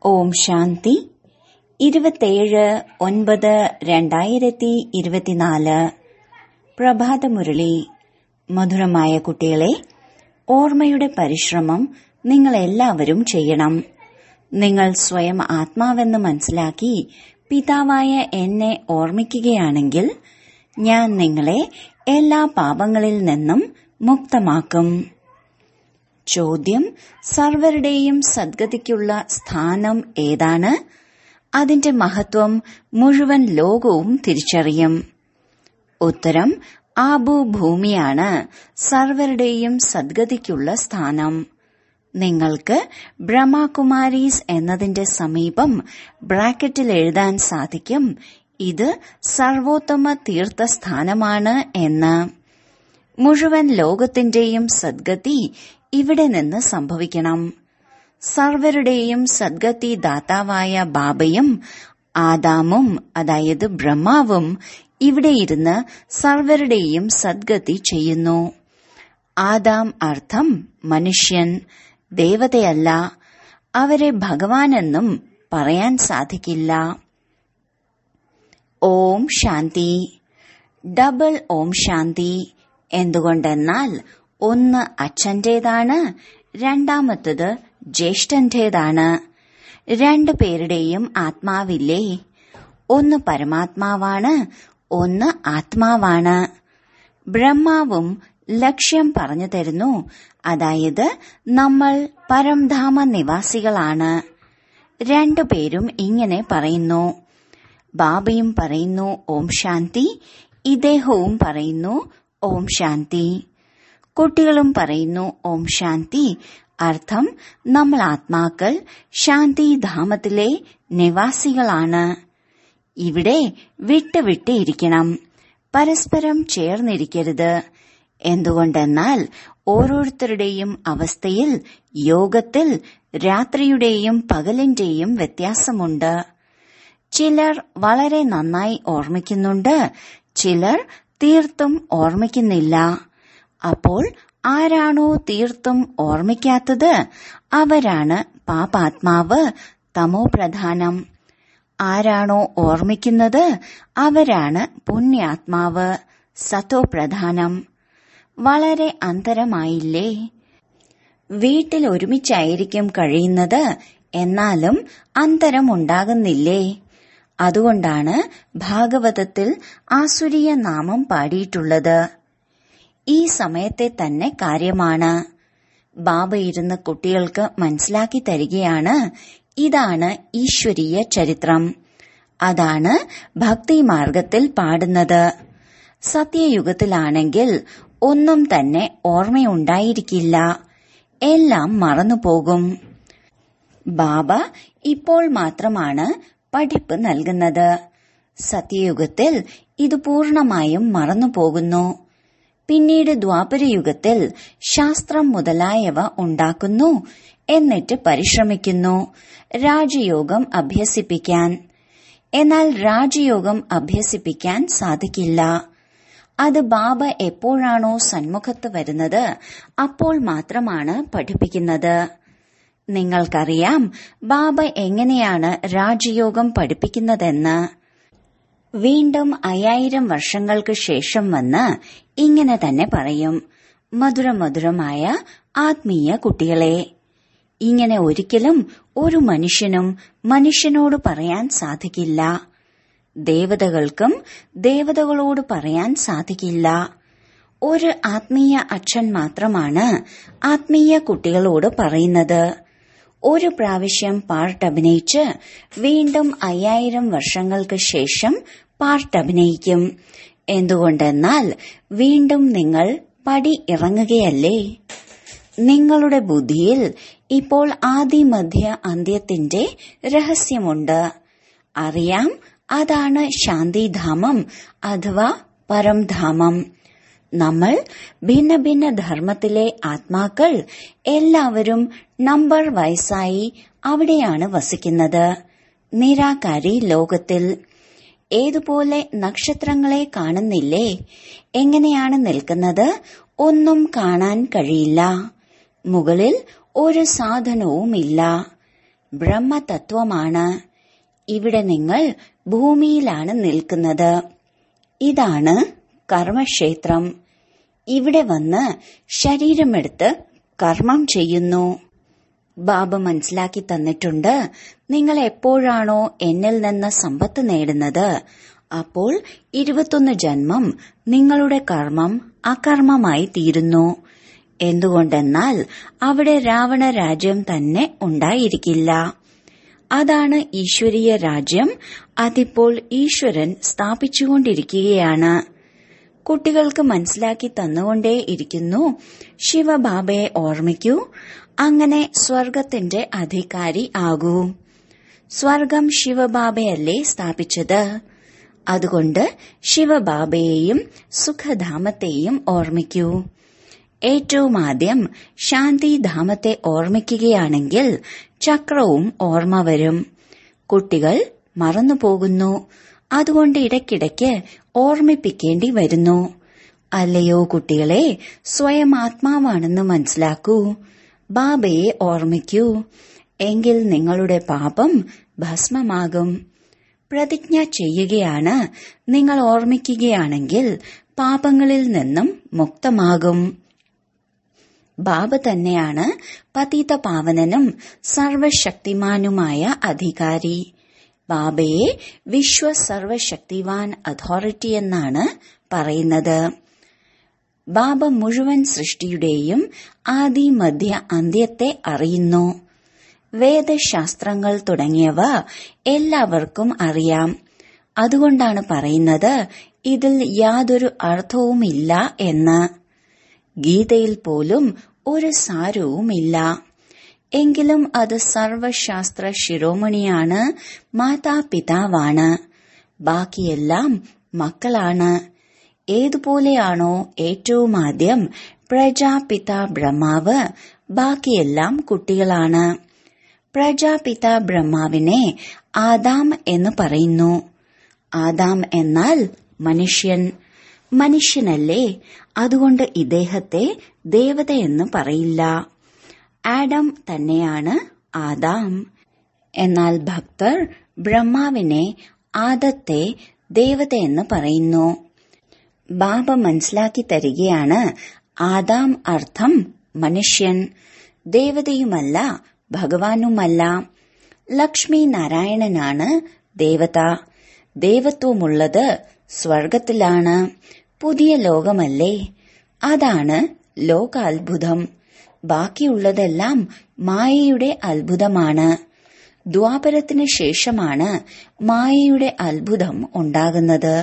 ഓം ശാന്തി ഇരുപത്തേഴ് ഒൻപത് രണ്ടായിരത്തി ഇരുപത്തിനാല് പ്രഭാതമുരളി മധുരമായ കുട്ടികളെ ഓർമ്മയുടെ പരിശ്രമം നിങ്ങൾ എല്ലാവരും ചെയ്യണം നിങ്ങൾ സ്വയം ആത്മാവെന്ന് മനസ്സിലാക്കി പിതാവായ എന്നെ ഓർമ്മിക്കുകയാണെങ്കിൽ ഞാൻ നിങ്ങളെ എല്ലാ പാപങ്ങളിൽ നിന്നും മുക്തമാക്കും ചോദ്യം സർവരുടെയും സദ്ഗതിക്കുള്ള സ്ഥാനം ഏതാണ് അതിന്റെ മഹത്വം മുഴുവൻ ലോകവും തിരിച്ചറിയും ഉത്തരം ആബു ഭൂമിയാണ് സർവരുടെയും സദ്ഗതിക്കുള്ള സ്ഥാനം നിങ്ങൾക്ക് ബ്രഹ്മകുമാരീസ് എന്നതിന്റെ സമീപം ബ്രാക്കറ്റിൽ എഴുതാൻ സാധിക്കും ഇത് സർവോത്തമ തീർത്ഥസ്ഥാനമാണ് എന്ന് മുഴുവൻ ലോകത്തിന്റെയും സദ്ഗതി ഇവിടെ നിന്ന് സംഭവിക്കണം സർവരുടെയും സദ്ഗതി ദാതാവായ ബാബയും ആദാമും അതായത് ബ്രഹ്മാവും ഇവിടെ ഇരുന്ന് സർവരുടെയും സദ്ഗതി ചെയ്യുന്നു ആദാം അർത്ഥം മനുഷ്യൻ ദേവതയല്ല അവരെ ഭഗവാനെന്നും പറയാൻ സാധിക്കില്ല ഓം ശാന്തി ഡബിൾ ഓം ശാന്തി എന്തുകൊണ്ടെന്നാൽ ഒന്ന് അച്ഛന്റേതാണ് രണ്ടാമത്തത് ജ്യേഷ്ഠന്റേതാണ് രണ്ടു പേരുടെയും ആത്മാവില്ലേ ഒന്ന് പരമാത്മാവാണ് ഒന്ന് ആത്മാവാണ് ബ്രഹ്മാവും ലക്ഷ്യം പറഞ്ഞു തരുന്നു അതായത് നമ്മൾ പരംധാമ നിവാസികളാണ് രണ്ടുപേരും ഇങ്ങനെ പറയുന്നു ബാബയും പറയുന്നു ഓം ശാന്തി ഇദ്ദേഹവും പറയുന്നു ഓം ശാന്തി കുട്ടികളും പറയുന്നു ഓം ശാന്തി അർത്ഥം നമ്മൾ ആത്മാക്കൾ ശാന്തിധാമത്തിലെ നിവാസികളാണ് ഇവിടെ വിട്ടുവിട്ട് ഇരിക്കണം പരസ്പരം ചേർന്നിരിക്കരുത് എന്തുകൊണ്ടെന്നാൽ ഓരോരുത്തരുടെയും അവസ്ഥയിൽ യോഗത്തിൽ രാത്രിയുടെയും പകലിന്റെയും വ്യത്യാസമുണ്ട് ചിലർ വളരെ നന്നായി ഓർമ്മിക്കുന്നുണ്ട് ചിലർ തീർത്തും ഓർമ്മിക്കുന്നില്ല അപ്പോൾ ആരാണോ തീർത്തും ഓർമ്മിക്കാത്തത് അവരാണ് പാപാത്മാവ് തമോപ്രധാനം ആരാണോ ഓർമ്മിക്കുന്നത് അവരാണ് പുണ്യാത്മാവ് സതോപ്രധാനം വളരെ അന്തരമായില്ലേ വീട്ടിൽ ഒരുമിച്ചായിരിക്കും കഴിയുന്നത് എന്നാലും അന്തരമുണ്ടാകുന്നില്ലേ അതുകൊണ്ടാണ് ഭാഗവതത്തിൽ ആസുരീയ നാമം പാടിയിട്ടുള്ളത് ഈ സമയത്തെ തന്നെ കാര്യമാണ് ബാബ ഇരുന്ന് കുട്ടികൾക്ക് മനസ്സിലാക്കി തരികയാണ് ഇതാണ് ഈശ്വരീയ ചരിത്രം അതാണ് ഭക്തി മാർഗത്തിൽ പാടുന്നത് സത്യയുഗത്തിലാണെങ്കിൽ ഒന്നും തന്നെ ഓർമ്മയുണ്ടായിരിക്കില്ല എല്ലാം മറന്നുപോകും ബാബ ഇപ്പോൾ മാത്രമാണ് പഠിപ്പ് നൽകുന്നത് സത്യയുഗത്തിൽ ഇത് പൂർണമായും മറന്നുപോകുന്നു പിന്നീട് ദ്വാപരയുഗത്തിൽ ശാസ്ത്രം മുതലായവ ഉണ്ടാക്കുന്നു എന്നിട്ട് പരിശ്രമിക്കുന്നു രാജയോഗം അഭ്യസിപ്പിക്കാൻ എന്നാൽ രാജയോഗം അഭ്യസിപ്പിക്കാൻ സാധിക്കില്ല അത് ബാബ എപ്പോഴാണോ സന്മുഖത്ത് വരുന്നത് അപ്പോൾ മാത്രമാണ് പഠിപ്പിക്കുന്നത് നിങ്ങൾക്കറിയാം ബാബ എങ്ങനെയാണ് രാജയോഗം പഠിപ്പിക്കുന്നതെന്ന് വീണ്ടും അയ്യായിരം വർഷങ്ങൾക്ക് ശേഷം വന്ന് ഇങ്ങനെ തന്നെ പറയും മധുരമധുരമായ ആത്മീയ കുട്ടികളെ ഇങ്ങനെ ഒരിക്കലും ഒരു മനുഷ്യനും മനുഷ്യനോട് പറയാൻ സാധിക്കില്ല ദേവതകൾക്കും ദേവതകളോട് പറയാൻ സാധിക്കില്ല ഒരു ആത്മീയ അച്ഛൻ മാത്രമാണ് ആത്മീയ കുട്ടികളോട് പറയുന്നത് ഒരു പ്രാവശ്യം പാർട്ട് അഭിനയിച്ച് വീണ്ടും അയ്യായിരം വർഷങ്ങൾക്ക് ശേഷം പാർട്ട് അഭിനയിക്കും എന്തുകൊണ്ടെന്നാൽ വീണ്ടും നിങ്ങൾ പടി ഇറങ്ങുകയല്ലേ നിങ്ങളുടെ ബുദ്ധിയിൽ ഇപ്പോൾ ആദി മധ്യ അന്ത്യത്തിന്റെ രഹസ്യമുണ്ട് അറിയാം അതാണ് ശാന്തിധാമം അഥവാ പരംധാമം നമ്മൾ ഭിന്ന ഭിന്ന ധർമ്മത്തിലെ ആത്മാക്കൾ എല്ലാവരും നമ്പർ വയസ്സായി അവിടെയാണ് വസിക്കുന്നത് നിരാകാരി ലോകത്തിൽ ഏതുപോലെ നക്ഷത്രങ്ങളെ കാണുന്നില്ലേ എങ്ങനെയാണ് നിൽക്കുന്നത് ഒന്നും കാണാൻ കഴിയില്ല മുകളിൽ ഒരു സാധനവുമില്ല ബ്രഹ്മതത്വമാണ് ഇവിടെ നിങ്ങൾ ഭൂമിയിലാണ് നിൽക്കുന്നത് ഇതാണ് കർമ്മക്ഷേത്രം ഇവിടെ വന്ന് ശരീരമെടുത്ത് കർമ്മം ചെയ്യുന്നു ബാബ മനസ്സിലാക്കി തന്നിട്ടുണ്ട് നിങ്ങൾ എപ്പോഴാണോ എന്നിൽ നിന്ന് സമ്പത്ത് നേടുന്നത് അപ്പോൾ ഇരുപത്തൊന്ന് ജന്മം നിങ്ങളുടെ കർമ്മം അകർമ്മമായി തീരുന്നു എന്തുകൊണ്ടെന്നാൽ അവിടെ രാവണ രാജ്യം തന്നെ ഉണ്ടായിരിക്കില്ല അതാണ് ഈശ്വരീയ രാജ്യം അതിപ്പോൾ ഈശ്വരൻ സ്ഥാപിച്ചുകൊണ്ടിരിക്കുകയാണ് കുട്ടികൾക്ക് മനസ്സിലാക്കി തന്നുകൊണ്ടേയിരിക്കുന്നു ശിവബാബയെ ഓർമ്മിക്കൂ അങ്ങനെ സ്വർഗത്തിന്റെ അധികാരി ആകൂ സ്വർഗം ശിവബാബയല്ലേ സ്ഥാപിച്ചത് അതുകൊണ്ട് ശിവബാബയെയും സുഖധാമത്തെയും ഓർമ്മിക്കൂ ഏറ്റവും ആദ്യം ശാന്തിധാമത്തെ ഓർമ്മിക്കുകയാണെങ്കിൽ ചക്രവും ഓർമ്മ വരും കുട്ടികൾ മറന്നുപോകുന്നു അതുകൊണ്ട് ഇടയ്ക്കിടയ്ക്ക് ഓർമ്മിപ്പിക്കേണ്ടി വരുന്നു അല്ലയോ കുട്ടികളെ സ്വയം ആത്മാവാണെന്ന് മനസ്സിലാക്കൂ ബാബയെ ഓർമ്മിക്കൂ എങ്കിൽ നിങ്ങളുടെ പാപം ഭസ്മമാകും പ്രതിജ്ഞ ചെയ്യുകയാണ് നിങ്ങൾ ഓർമ്മിക്കുകയാണെങ്കിൽ പാപങ്ങളിൽ നിന്നും മുക്തമാകും ബാബ തന്നെയാണ് പതീത പാവനനും സർവശക്തിമാനുമായ അധികാരി ബാബയെ വിശ്വ സർവശക്തിവാൻ അതോറിറ്റി എന്നാണ് പറയുന്നത് ബാബ മുഴുവൻ സൃഷ്ടിയുടെയും ആദി മധ്യ അന്ത്യത്തെ അറിയുന്നു വേദശാസ്ത്രങ്ങൾ തുടങ്ങിയവ എല്ലാവർക്കും അറിയാം അതുകൊണ്ടാണ് പറയുന്നത് ഇതിൽ യാതൊരു അർത്ഥവുമില്ല എന്ന് ഗീതയിൽ പോലും ഒരു സാരവുമില്ല എങ്കിലും അത് സർവശാസ്ത്ര ശിരോമണിയാണ് മാതാപിതാവാണ് ബാക്കിയെല്ലാം മക്കളാണ് ഏതുപോലെയാണോ ഏറ്റവും ആദ്യം പ്രജാപിത ബ്രഹ്മാവ് ബാക്കിയെല്ലാം കുട്ടികളാണ് പ്രജാപിത ബ്രഹ്മാവിനെ ആദാം എന്ന് പറയുന്നു ആദാം എന്നാൽ മനുഷ്യൻ മനുഷ്യനല്ലേ അതുകൊണ്ട് ഇദ്ദേഹത്തെ ദേവതയെന്ന് പറയില്ല ആഡം തന്നെയാണ് ആദാം എന്നാൽ ഭക്തർ ബ്രഹ്മാവിനെ ആദത്തെ ദേവതയെന്ന് പറയുന്നു ബാബ മനസ്സിലാക്കി തരികയാണ് ആദാം അർത്ഥം മനുഷ്യൻ ദേവതയുമല്ല ഭഗവാനുമല്ല ലക്ഷ്മി നാരായണനാണ് ദേവത ദേവത്വമുള്ളത് സ്വർഗത്തിലാണ് പുതിയ ലോകമല്ലേ അതാണ് ലോകാത്ഭുതം ബാക്കിയുള്ളതെല്ലാം മായയുടെ അത്ഭുതമാണ് ദ്വാപരത്തിന് ശേഷമാണ് മായയുടെ അത്ഭുതം ഉണ്ടാകുന്നത്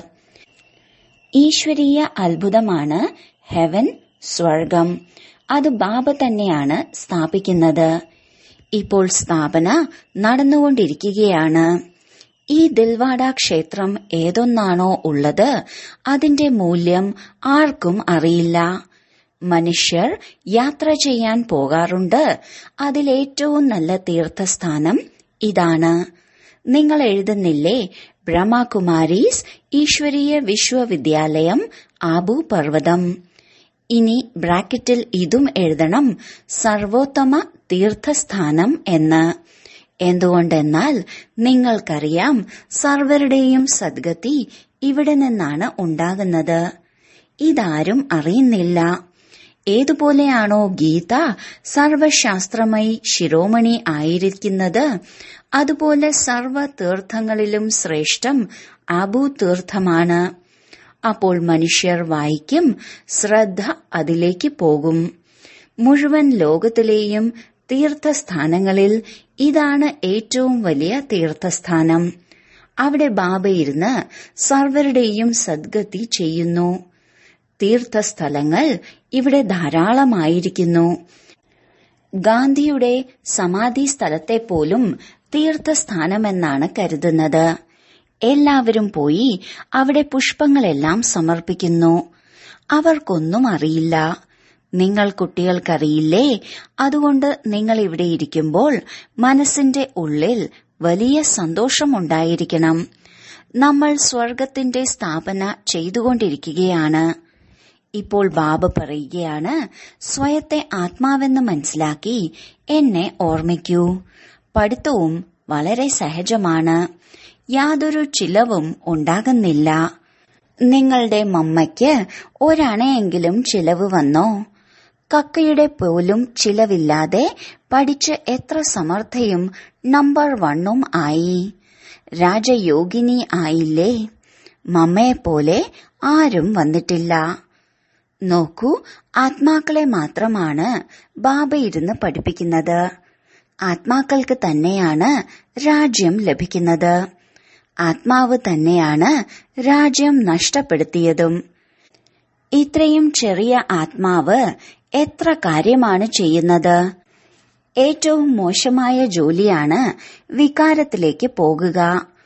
ഈശ്വരീയ അത്ഭുതമാണ് ഹെവൻ സ്വർഗം അത് ബാബ തന്നെയാണ് സ്ഥാപിക്കുന്നത് ഇപ്പോൾ സ്ഥാപന നടന്നുകൊണ്ടിരിക്കുകയാണ് ഈ ദിൽവാഡ ക്ഷേത്രം ഏതൊന്നാണോ ഉള്ളത് അതിന്റെ മൂല്യം ആർക്കും അറിയില്ല മനുഷ്യർ യാത്ര ചെയ്യാൻ പോകാറുണ്ട് അതിലേറ്റവും നല്ല തീർത്ഥസ്ഥാനം ഇതാണ് നിങ്ങൾ എഴുതുന്നില്ലേ ബ്രഹ്മകുമാരീസ് ഈശ്വരീയ വിശ്വവിദ്യാലയം ആബു പർവ്വതം ഇനി ബ്രാക്കറ്റിൽ ഇതും എഴുതണം സർവോത്തമ തീർത്ഥസ്ഥാനം എന്ന് എന്തുകൊണ്ടെന്നാൽ നിങ്ങൾക്കറിയാം സർവരുടെയും സദ്ഗതി ഇവിടെ നിന്നാണ് ഉണ്ടാകുന്നത് ഇതാരും അറിയുന്നില്ല ഏതുപോലെയാണോ ഗീത സർവശാസ്ത്രമായി ശിരോമണി ആയിരിക്കുന്നത് അതുപോലെ സർവ തീർത്ഥങ്ങളിലും ശ്രേഷ്ഠം അബു തീർത്ഥമാണ് അപ്പോൾ മനുഷ്യർ വായിക്കും ശ്രദ്ധ അതിലേക്ക് പോകും മുഴുവൻ ലോകത്തിലെയും തീർത്ഥസ്ഥാനങ്ങളിൽ ഇതാണ് ഏറ്റവും വലിയ തീർത്ഥസ്ഥാനം അവിടെ ബാബയിരുന്ന് സർവരുടെയും സദ്ഗതി ചെയ്യുന്നു തീർത്ഥസ്ഥലങ്ങൾ ഇവിടെ ധാരാളമായിരിക്കുന്നു ഗാന്ധിയുടെ സമാധി സ്ഥലത്തെ പോലും തീർത്ഥസ്ഥാനമെന്നാണ് കരുതുന്നത് എല്ലാവരും പോയി അവിടെ പുഷ്പങ്ങളെല്ലാം സമർപ്പിക്കുന്നു അവർക്കൊന്നും അറിയില്ല നിങ്ങൾ കുട്ടികൾക്കറിയില്ലേ അതുകൊണ്ട് നിങ്ങൾ ഇവിടെ ഇരിക്കുമ്പോൾ മനസ്സിന്റെ ഉള്ളിൽ വലിയ സന്തോഷമുണ്ടായിരിക്കണം നമ്മൾ സ്വർഗത്തിന്റെ സ്ഥാപന ചെയ്തുകൊണ്ടിരിക്കുകയാണ് ഇപ്പോൾ ബാബ പറയുകയാണ് സ്വയത്തെ ആത്മാവെന്ന് മനസ്സിലാക്കി എന്നെ ഓർമ്മിക്കൂ പഠിത്തവും വളരെ സഹജമാണ് യാതൊരു ചിലവും ഉണ്ടാകുന്നില്ല നിങ്ങളുടെ മമ്മയ്ക്ക് ഒരണയെങ്കിലും ചിലവ് വന്നോ കക്കയുടെ പോലും ചിലവില്ലാതെ പഠിച്ച് എത്ര സമർത്ഥയും നമ്പർ വണ്ണും ആയി രാജയോഗിനി ആയില്ലേ മമ്മയെപ്പോലെ ആരും വന്നിട്ടില്ല നോക്കൂ ആത്മാക്കളെ മാത്രമാണ് ബാബ ഇരുന്ന് പഠിപ്പിക്കുന്നത് ആത്മാക്കൾക്ക് തന്നെയാണ് രാജ്യം ലഭിക്കുന്നത് ആത്മാവ് തന്നെയാണ് രാജ്യം നഷ്ടപ്പെടുത്തിയതും ഇത്രയും ചെറിയ ആത്മാവ് എത്ര കാര്യമാണ് ചെയ്യുന്നത് ഏറ്റവും മോശമായ ജോലിയാണ് വികാരത്തിലേക്ക് പോകുക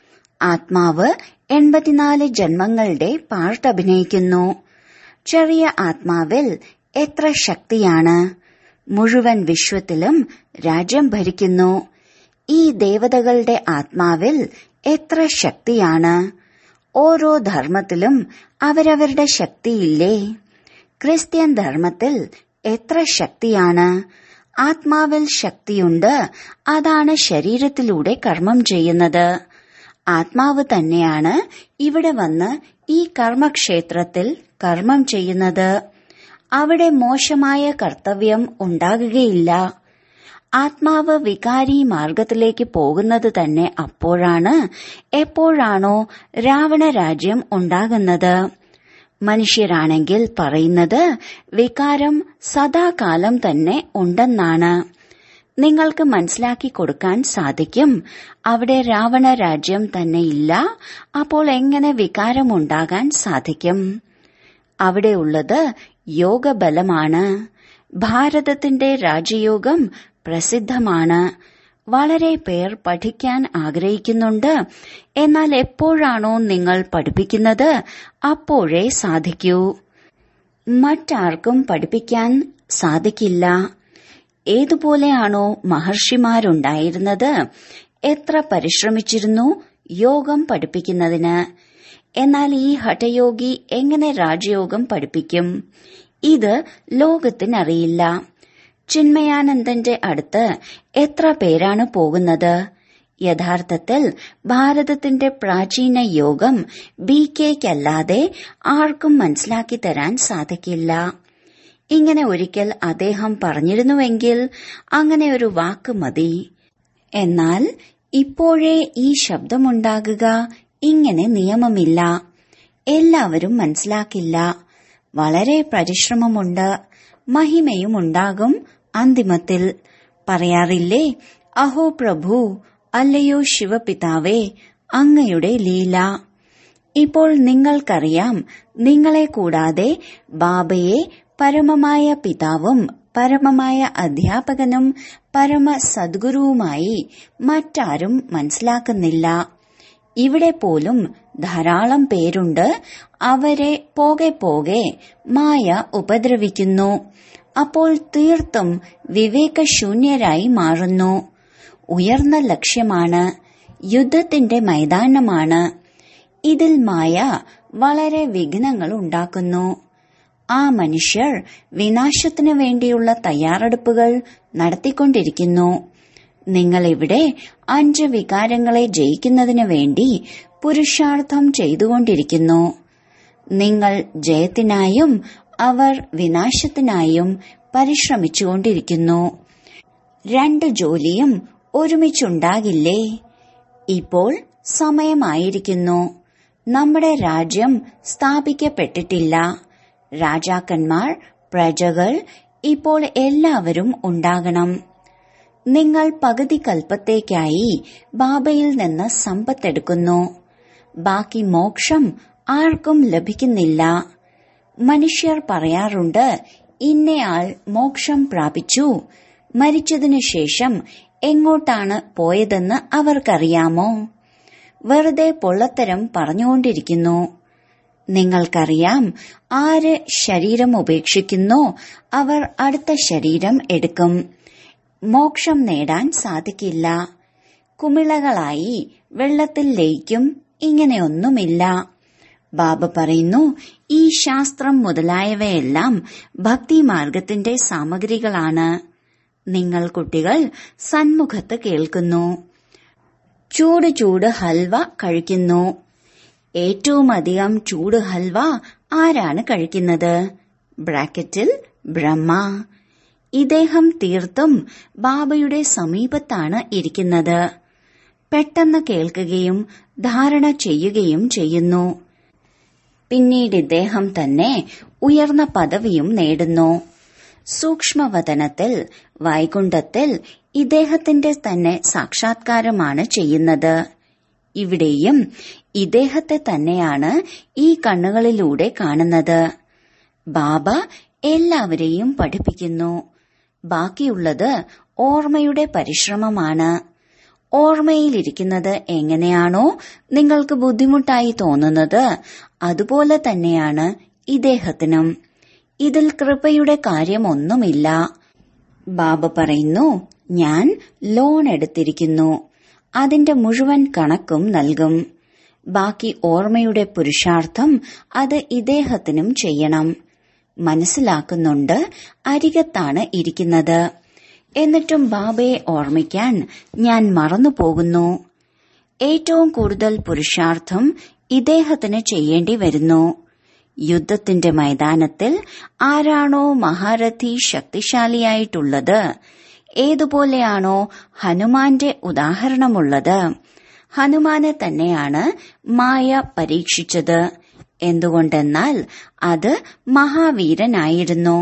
ആത്മാവ് എൺപത്തിനാല് ജന്മങ്ങളുടെ പാർട്ട് അഭിനയിക്കുന്നു ചെറിയ ആത്മാവിൽ എത്ര ശക്തിയാണ് മുഴുവൻ വിശ്വത്തിലും രാജ്യം ഭരിക്കുന്നു ഈ ദേവതകളുടെ ആത്മാവിൽ എത്ര ശക്തിയാണ് ഓരോ ധർമ്മത്തിലും അവരവരുടെ ശക്തിയില്ലേ ക്രിസ്ത്യൻ ധർമ്മത്തിൽ എത്ര ശക്തിയാണ് ആത്മാവിൽ ശക്തിയുണ്ട് അതാണ് ശരീരത്തിലൂടെ കർമ്മം ചെയ്യുന്നത് ആത്മാവ് തന്നെയാണ് ഇവിടെ വന്ന് ഈ കർമ്മക്ഷേത്രത്തിൽ കർമ്മം ചെയ്യുന്നത് അവിടെ മോശമായ കർത്തവ്യം ഉണ്ടാകുകയില്ല ആത്മാവ് വികാരി മാർഗത്തിലേക്ക് പോകുന്നത് തന്നെ അപ്പോഴാണ് എപ്പോഴാണോ രാവണ രാജ്യം ഉണ്ടാകുന്നത് മനുഷ്യരാണെങ്കിൽ പറയുന്നത് വികാരം സദാകാലം തന്നെ ഉണ്ടെന്നാണ് നിങ്ങൾക്ക് മനസ്സിലാക്കി കൊടുക്കാൻ സാധിക്കും അവിടെ രാവണ രാജ്യം തന്നെ ഇല്ല അപ്പോൾ എങ്ങനെ വികാരമുണ്ടാകാൻ സാധിക്കും അവിടെയുള്ളത് യോഗബലമാണ് ഭാരതത്തിന്റെ രാജയോഗം പ്രസിദ്ധമാണ് വളരെ പേർ പഠിക്കാൻ ആഗ്രഹിക്കുന്നുണ്ട് എന്നാൽ എപ്പോഴാണോ നിങ്ങൾ പഠിപ്പിക്കുന്നത് അപ്പോഴേ സാധിക്കൂ മറ്റാർക്കും പഠിപ്പിക്കാൻ സാധിക്കില്ല ഏതുപോലെയാണോ മഹർഷിമാരുണ്ടായിരുന്നത് എത്ര പരിശ്രമിച്ചിരുന്നു യോഗം പഠിപ്പിക്കുന്നതിന് എന്നാൽ ഈ ഹഠയോഗി എങ്ങനെ രാജയോഗം പഠിപ്പിക്കും ഇത് ലോകത്തിനറിയില്ല ചിന്മയാനന്ദന്റെ അടുത്ത് എത്ര പേരാണ് പോകുന്നത് യഥാർത്ഥത്തിൽ ഭാരതത്തിന്റെ പ്രാചീന യോഗം ബി കെക്കല്ലാതെ ആർക്കും മനസ്സിലാക്കി തരാൻ സാധിക്കില്ല ഇങ്ങനെ ഒരിക്കൽ അദ്ദേഹം പറഞ്ഞിരുന്നുവെങ്കിൽ അങ്ങനെ ഒരു വാക്ക് മതി എന്നാൽ ഇപ്പോഴേ ഈ ശബ്ദമുണ്ടാകുക ഇങ്ങനെ നിയമമില്ല എല്ലാവരും മനസ്സിലാക്കില്ല വളരെ പരിശ്രമമുണ്ട് മഹിമയും ഉണ്ടാകും അന്തിമത്തിൽ പറയാറില്ലേ അഹോ പ്രഭു അല്ലയോ ശിവപിതാവേ അങ്ങയുടെ ലീല ഇപ്പോൾ നിങ്ങൾക്കറിയാം നിങ്ങളെ കൂടാതെ ബാബയെ പരമമായ പിതാവും പരമമായ അധ്യാപകനും പരമ സദ്ഗുരുവുമായി മറ്റാരും മനസ്സിലാക്കുന്നില്ല ഇവിടെ പോലും ധാരാളം പേരുണ്ട് അവരെ പോകെ പോകെ മായ ഉപദ്രവിക്കുന്നു അപ്പോൾ തീർത്തും വിവേകശൂന്യരായി മാറുന്നു ഉയർന്ന ലക്ഷ്യമാണ് യുദ്ധത്തിന്റെ മൈതാനമാണ് ഇതിൽ മായ വളരെ വിഘ്നങ്ങൾ ഉണ്ടാക്കുന്നു ആ മനുഷ്യർ വിനാശത്തിനു വേണ്ടിയുള്ള തയ്യാറെടുപ്പുകൾ നടത്തിക്കൊണ്ടിരിക്കുന്നു നിങ്ങൾ ഇവിടെ അഞ്ച് വികാരങ്ങളെ ജയിക്കുന്നതിനു വേണ്ടി പുരുഷാർത്ഥം ചെയ്തുകൊണ്ടിരിക്കുന്നു നിങ്ങൾ ജയത്തിനായും അവർ വിനാശത്തിനായും പരിശ്രമിച്ചുകൊണ്ടിരിക്കുന്നു രണ്ട് ജോലിയും ഒരുമിച്ചുണ്ടാകില്ലേ ഇപ്പോൾ സമയമായിരിക്കുന്നു നമ്മുടെ രാജ്യം സ്ഥാപിക്കപ്പെട്ടിട്ടില്ല രാജാക്കന്മാർ പ്രജകൾ ഇപ്പോൾ എല്ലാവരും ഉണ്ടാകണം നിങ്ങൾ പകുതി കൽപ്പത്തേക്കായി ബാബയിൽ നിന്ന് സമ്പത്തെടുക്കുന്നു ബാക്കി മോക്ഷം ആർക്കും ലഭിക്കുന്നില്ല മനുഷ്യർ പറയാറുണ്ട് ഇന്നയാൾ മോക്ഷം പ്രാപിച്ചു മരിച്ചതിനു ശേഷം എങ്ങോട്ടാണ് പോയതെന്ന് അവർക്കറിയാമോ വെറുതെ പൊള്ളത്തരം പറഞ്ഞുകൊണ്ടിരിക്കുന്നു നിങ്ങൾക്കറിയാം ആര് ശരീരം ഉപേക്ഷിക്കുന്നോ അവർ അടുത്ത ശരീരം എടുക്കും മോക്ഷം നേടാൻ സാധിക്കില്ല കുമിളകളായി വെള്ളത്തിൽ ലയിക്കും ഇങ്ങനെയൊന്നുമില്ല ബാബ പറയുന്നു ഈ ശാസ്ത്രം മുതലായവയെല്ലാം ഭക്തിമാർഗത്തിന്റെ സാമഗ്രികളാണ് നിങ്ങൾ കുട്ടികൾ സന്മുഖത്ത് കേൾക്കുന്നു ചൂട് ചൂട് ഹൽവ കഴിക്കുന്നു ഏറ്റവും അധികം ചൂട് ഹൽവ ആരാണ് കഴിക്കുന്നത് ബ്രാക്കറ്റിൽ ബ്രഹ്മ ഇദ്ദേഹം തീർത്തും ബാബയുടെ സമീപത്താണ് ഇരിക്കുന്നത് പെട്ടെന്ന് കേൾക്കുകയും ധാരണ ചെയ്യുകയും ചെയ്യുന്നു പിന്നീട് ഇദ്ദേഹം തന്നെ ഉയർന്ന പദവിയും നേടുന്നു സൂക്ഷ്മവതനത്തിൽ വൈകുണ്ഠത്തിൽ ഇദ്ദേഹത്തിന്റെ തന്നെ സാക്ഷാത്കാരമാണ് ചെയ്യുന്നത് ഇവിടെയും ഇദ്ദേഹത്തെ തന്നെയാണ് ഈ കണ്ണുകളിലൂടെ കാണുന്നത് ബാബ എല്ലാവരെയും പഠിപ്പിക്കുന്നു ബാക്കിയുള്ളത് ഓർമ്മയുടെ പരിശ്രമമാണ് ഓർമ്മയിലിരിക്കുന്നത് എങ്ങനെയാണോ നിങ്ങൾക്ക് ബുദ്ധിമുട്ടായി തോന്നുന്നത് അതുപോലെ തന്നെയാണ് ഇദ്ദേഹത്തിനും ഇതിൽ കൃപയുടെ കാര്യമൊന്നുമില്ല ബാബ പറയുന്നു ഞാൻ ലോൺ എടുത്തിരിക്കുന്നു അതിന്റെ മുഴുവൻ കണക്കും നൽകും ബാക്കി ഓർമ്മയുടെ പുരുഷാർത്ഥം അത് ഇദ്ദേഹത്തിനും ചെയ്യണം മനസ്സിലാക്കുന്നുണ്ട് അരികത്താണ് ഇരിക്കുന്നത് എന്നിട്ടും ബാബയെ ഓർമ്മിക്കാൻ ഞാൻ മറന്നു പോകുന്നു ഏറ്റവും കൂടുതൽ പുരുഷാർത്ഥം ഇദ്ദേഹത്തിന് ചെയ്യേണ്ടി വരുന്നു യുദ്ധത്തിന്റെ മൈതാനത്തിൽ ആരാണോ മഹാരഥി ശക്തിശാലിയായിട്ടുള്ളത് ഏതുപോലെയാണോ ഹനുമാന്റെ ഉദാഹരണമുള്ളത് ഹനുമാനെ തന്നെയാണ് മായ പരീക്ഷിച്ചത് എന്തുകൊണ്ടെന്നാൽ അത് മഹാവീരനായിരുന്നു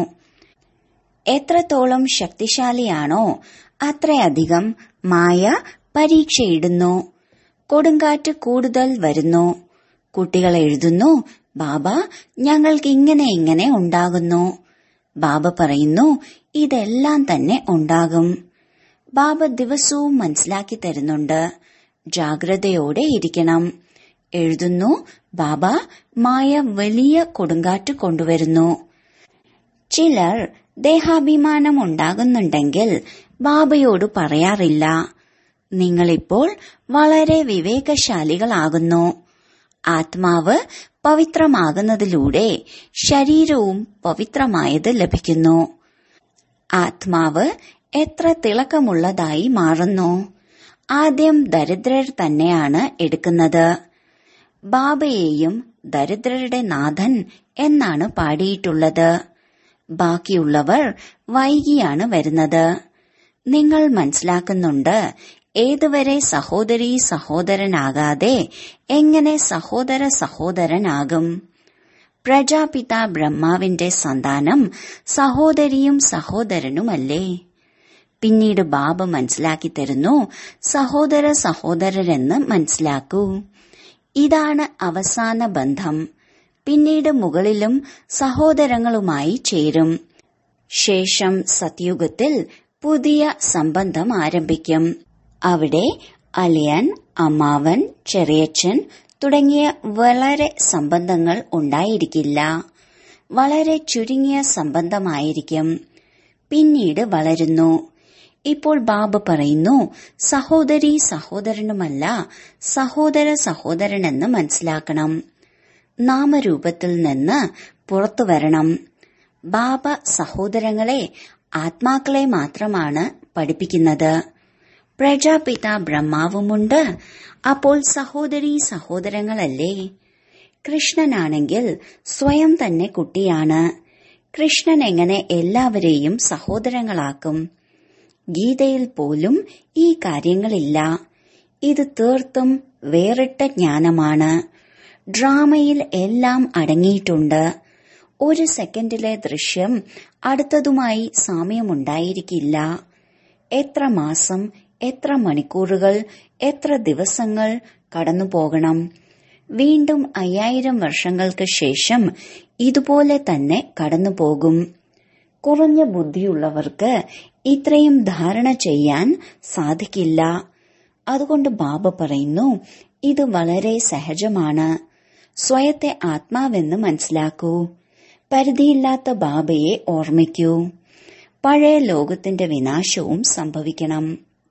എത്രത്തോളം ശക്തിശാലിയാണോ അത്രയധികം മായ പരീക്ഷയിടുന്നു കൊടുങ്കാറ്റ് കൂടുതൽ വരുന്നു കുട്ടികൾ എഴുതുന്നു ബാബ ഞങ്ങൾക്ക് ഇങ്ങനെ ഇങ്ങനെ ഉണ്ടാകുന്നു ബാബ പറയുന്നു ഇതെല്ലാം തന്നെ ഉണ്ടാകും ബാബ ദിവസവും മനസ്സിലാക്കി തരുന്നുണ്ട് ജാഗ്രതയോടെ ഇരിക്കണം എഴുതുന്നു ബാബ മായ വലിയ കൊടുങ്കാറ്റ് കൊണ്ടുവരുന്നു ചിലർ ദേഹാഭിമാനം ഉണ്ടാകുന്നുണ്ടെങ്കിൽ ബാബയോട് പറയാറില്ല നിങ്ങളിപ്പോൾ വളരെ വിവേകശാലികളാകുന്നു ആത്മാവ് പവിത്രമാകുന്നതിലൂടെ ശരീരവും പവിത്രമായത് ലഭിക്കുന്നു ആത്മാവ് എത്ര തിളക്കമുള്ളതായി മാറുന്നു ആദ്യം ദരിദ്രർ തന്നെയാണ് എടുക്കുന്നത് ബാബയെയും ദരിദ്രരുടെ നാഥൻ എന്നാണ് പാടിയിട്ടുള്ളത് ബാക്കിയുള്ളവർ വൈകിയാണ് വരുന്നത് നിങ്ങൾ മനസ്സിലാക്കുന്നുണ്ട് ഏതുവരെ സഹോദരി സഹോദരനാകാതെ എങ്ങനെ സഹോദര സഹോദരനാകും പ്രജാപിത ബ്രഹ്മാവിന്റെ സന്താനം സഹോദരിയും സഹോദരനുമല്ലേ പിന്നീട് ബാബ മനസ്സിലാക്കി തരുന്നു സഹോദര സഹോദരരെന്ന് മനസ്സിലാക്കൂ ഇതാണ് അവസാന ബന്ധം പിന്നീട് മുകളിലും സഹോദരങ്ങളുമായി ചേരും ശേഷം സത്യുഗത്തിൽ പുതിയ സംബന്ധം ആരംഭിക്കും അവിടെ അലിയൻ അമ്മാവൻ ചെറിയച്ഛൻ തുടങ്ങിയ വളരെ സംബന്ധങ്ങൾ ഉണ്ടായിരിക്കില്ല വളരെ ചുരുങ്ങിയ സംബന്ധമായിരിക്കും പിന്നീട് വളരുന്നു ഇപ്പോൾ ബാബ പറയുന്നു സഹോദരി സഹോദരനുമല്ല സഹോദര സഹോദരനെന്ന് മനസ്സിലാക്കണം നാമരൂപത്തിൽ നിന്ന് പുറത്തു വരണം ബാബ സഹോദരങ്ങളെ ആത്മാക്കളെ മാത്രമാണ് പഠിപ്പിക്കുന്നത് പ്രജാപിത ബ്രഹ്മാവുമുണ്ട് അപ്പോൾ സഹോദരി സഹോദരങ്ങളല്ലേ കൃഷ്ണനാണെങ്കിൽ സ്വയം തന്നെ കുട്ടിയാണ് കൃഷ്ണൻ എങ്ങനെ എല്ലാവരെയും സഹോദരങ്ങളാക്കും ഗീതയിൽ പോലും ഈ കാര്യങ്ങളില്ല ഇത് തീർത്തും വേറിട്ട ജ്ഞാനമാണ് ഡ്രാമയിൽ എല്ലാം അടങ്ങിയിട്ടുണ്ട് ഒരു സെക്കൻഡിലെ ദൃശ്യം അടുത്തതുമായി സാമ്യമുണ്ടായിരിക്കില്ല എത്ര മാസം എത്ര മണിക്കൂറുകൾ എത്ര ദിവസങ്ങൾ കടന്നു പോകണം വീണ്ടും അയ്യായിരം വർഷങ്ങൾക്ക് ശേഷം ഇതുപോലെ തന്നെ കടന്നു പോകും കുറഞ്ഞ ബുദ്ധിയുള്ളവർക്ക് ഇത്രയും ധാരണ ചെയ്യാൻ സാധിക്കില്ല അതുകൊണ്ട് ബാബ പറയുന്നു ഇത് വളരെ സഹജമാണ് സ്വയത്തെ ആത്മാവെന്ന് മനസ്സിലാക്കൂ പരിധിയില്ലാത്ത ബാബയെ ഓർമ്മിക്കൂ പഴയ ലോകത്തിന്റെ വിനാശവും സംഭവിക്കണം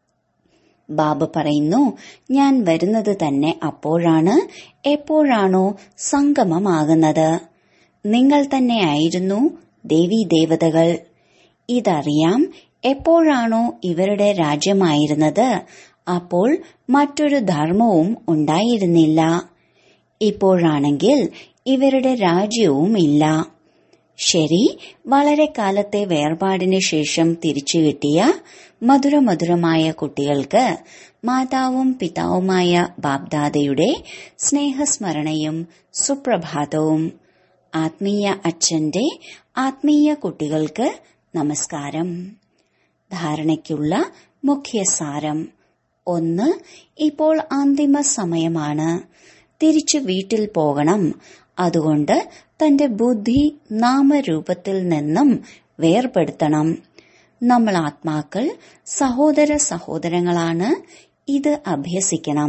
ബാബ പറയുന്നു ഞാൻ വരുന്നത് തന്നെ അപ്പോഴാണ് എപ്പോഴാണോ സംഗമമാകുന്നത് നിങ്ങൾ തന്നെയായിരുന്നു ദേവീ ദേവതകൾ ഇതറിയാം എപ്പോഴാണോ ഇവരുടെ രാജ്യമായിരുന്നത് അപ്പോൾ മറ്റൊരു ധർമ്മവും ഉണ്ടായിരുന്നില്ല ഇപ്പോഴാണെങ്കിൽ ഇവരുടെ രാജ്യവും ഇല്ല ശരി വളരെ കാലത്തെ വേർപാടിന് ശേഷം തിരിച്ചു കിട്ടിയ മധുരമധുരമായ കുട്ടികൾക്ക് മാതാവും പിതാവുമായ ബാബ്ദാദയുടെ സ്നേഹസ്മരണയും സുപ്രഭാതവും ആത്മീയ അച്ഛന്റെ ആത്മീയ കുട്ടികൾക്ക് നമസ്കാരം ധാരണയ്ക്കുള്ള മുഖ്യസാരം ഒന്ന് ഇപ്പോൾ അന്തിമ സമയമാണ് തിരിച്ചു വീട്ടിൽ പോകണം അതുകൊണ്ട് തന്റെ ബുദ്ധി നാമരൂപത്തിൽ നിന്നും വേർപെടുത്തണം നമ്മൾ ആത്മാക്കൾ സഹോദര സഹോദരങ്ങളാണ് ഇത് അഭ്യസിക്കണം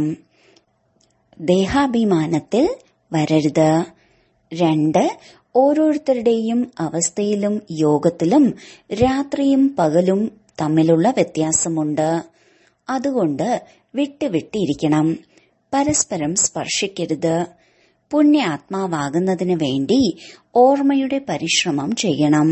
ദേഹാഭിമാനത്തിൽ വരരുത് രണ്ട് ഓരോരുത്തരുടെയും അവസ്ഥയിലും യോഗത്തിലും രാത്രിയും പകലും തമ്മിലുള്ള വ്യത്യാസമുണ്ട് അതുകൊണ്ട് വിട്ടുവിട്ടിരിക്കണം പരസ്പരം സ്പർശിക്കരുത് പുണ്യാത്മാവാകുന്നതിന് വേണ്ടി ഓർമ്മയുടെ പരിശ്രമം ചെയ്യണം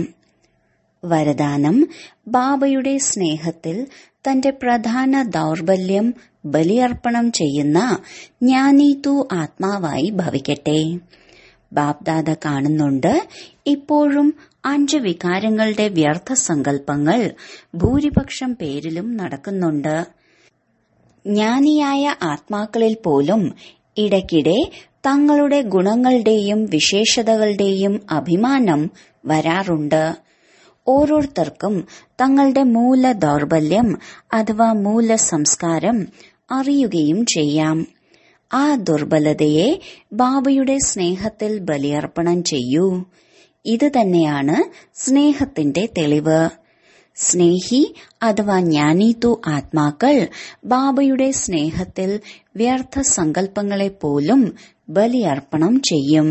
വരദാനം ബാബയുടെ സ്നേഹത്തിൽ തന്റെ പ്രധാന ദൗർബല്യം ബലിയർപ്പണം ചെയ്യുന്ന ജ്ഞാനീതു ആത്മാവായി ഭവിക്കട്ടെ ബാബ്ദാദ കാണുന്നുണ്ട് ഇപ്പോഴും അഞ്ച് വികാരങ്ങളുടെ വ്യർത്ഥ സങ്കല്പങ്ങൾ ഭൂരിപക്ഷം പേരിലും നടക്കുന്നുണ്ട് ജ്ഞാനിയായ ആത്മാക്കളിൽ പോലും ഇടയ്ക്കിടെ തങ്ങളുടെ ഗുണങ്ങളുടെയും വിശേഷതകളുടെയും അഭിമാനം വരാറുണ്ട് ഓരോരുത്തർക്കും തങ്ങളുടെ മൂല ദൗർബല്യം അഥവാ മൂല സംസ്കാരം അറിയുകയും ചെയ്യാം ആ ദുർബലതയെ ബാബയുടെ സ്നേഹത്തിൽ ബലിയർപ്പണം ചെയ്യൂ ഇത് തന്നെയാണ് സ്നേഹത്തിന്റെ തെളിവ് സ്നേഹി അഥവാ ജ്ഞാനീതു ആത്മാക്കൾ ബാബയുടെ സ്നേഹത്തിൽ വ്യർത്ഥ സങ്കല്പങ്ങളെ പോലും ബലിയർപ്പണം ചെയ്യും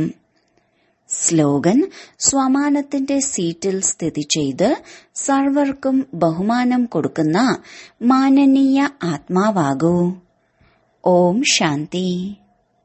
സ്ലോഗൻ സ്വമാനത്തിന്റെ സീറ്റിൽ സ്ഥിതി ചെയ്ത് സർവർക്കും ബഹുമാനം കൊടുക്കുന്ന മാനനീയ ആത്മാവാകൂ ഓം ശാന്തി